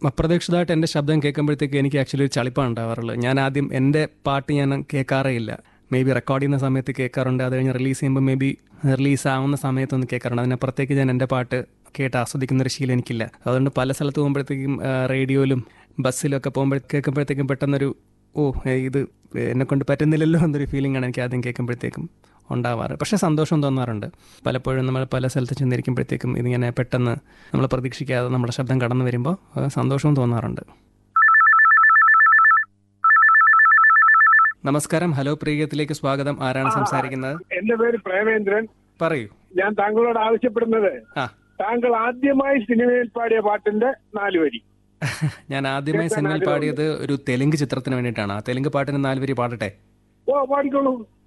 അപ്രതീക്ഷിതമായിട്ട് എൻ്റെ ശബ്ദം കേൾക്കുമ്പോഴത്തേക്ക് എനിക്ക് ആക്ച്വലി ഒരു ചളിപ്പാണ് ഉണ്ടാവാറുള്ളത് ഞാൻ ആദ്യം എൻ്റെ പാട്ട് ഞാൻ കേൾക്കാറേ ഇല്ല മേ ബി റെക്കോർഡ് ചെയ്യുന്ന സമയത്ത് കേൾക്കാറുണ്ട് അത് കഴിഞ്ഞ് റിലീസ് ചെയ്യുമ്പോൾ മേ ബി റിലീസ് ആവുന്ന സമയത്തൊന്ന് കേൾക്കാറുണ്ട് അതിനപ്പുറത്തേക്ക് ഞാൻ എൻ്റെ പാട്ട് കേട്ട് ആസ്വദിക്കുന്ന ഒരു ശീലം എനിക്കില്ല അതുകൊണ്ട് പല സ്ഥലത്ത് പോകുമ്പോഴത്തേക്കും ആ, റേഡിയോയിലും ബസ്സിലും ഒക്കെ പോകുമ്പോൾ കേൾക്കുമ്പോഴത്തേക്കും പെട്ടെന്നൊരു ഓ ഏ, ഇത് എന്നെ കൊണ്ട് പറ്റുന്നില്ലല്ലോ എന്നൊരു ഫീലിംഗ് ആണ് എനിക്ക് ആദ്യം കേൾക്കുമ്പോഴത്തേക്കും ഉണ്ടാവാറ് പക്ഷേ സന്തോഷം തോന്നാറുണ്ട് പലപ്പോഴും നമ്മൾ പല സ്ഥലത്ത് ചെന്നിരിക്കുമ്പോഴത്തേക്കും ഇതിങ്ങനെ പെട്ടെന്ന് നമ്മൾ പ്രതീക്ഷിക്കാതെ നമ്മുടെ ശബ്ദം കടന്നു വരുമ്പോൾ ആ, സന്തോഷവും തോന്നാറുണ്ട് നമസ്കാരം ഹലോ പ്രിയത്തിലേക്ക് സ്വാഗതം ആരാണ് സംസാരിക്കുന്നത് എന്റെ പേര് പ്രേമേന്ദ്രൻ പറയൂ ഞാൻ താങ്കളോട് ആവശ്യപ്പെടുന്നത് ആ താങ്കൾ ആദ്യമായി സിനിമയിൽ പാടിയ പാട്ടിന്റെ നാല് വരി ഞാൻ ആദ്യമായി കേൾക്കാൻ സിനിമയിൽ ആഗ്രഹമുണ്ട്. പാടിയത് ഒരു തെലുങ്ക് ചിത്രത്തിന് വേണ്ടിയിട്ടാണ് ആ തെലുങ്ക് പാട്ടിന് നാല് വരി പാടട്ടെ ഓ പാടിക്കോളൂ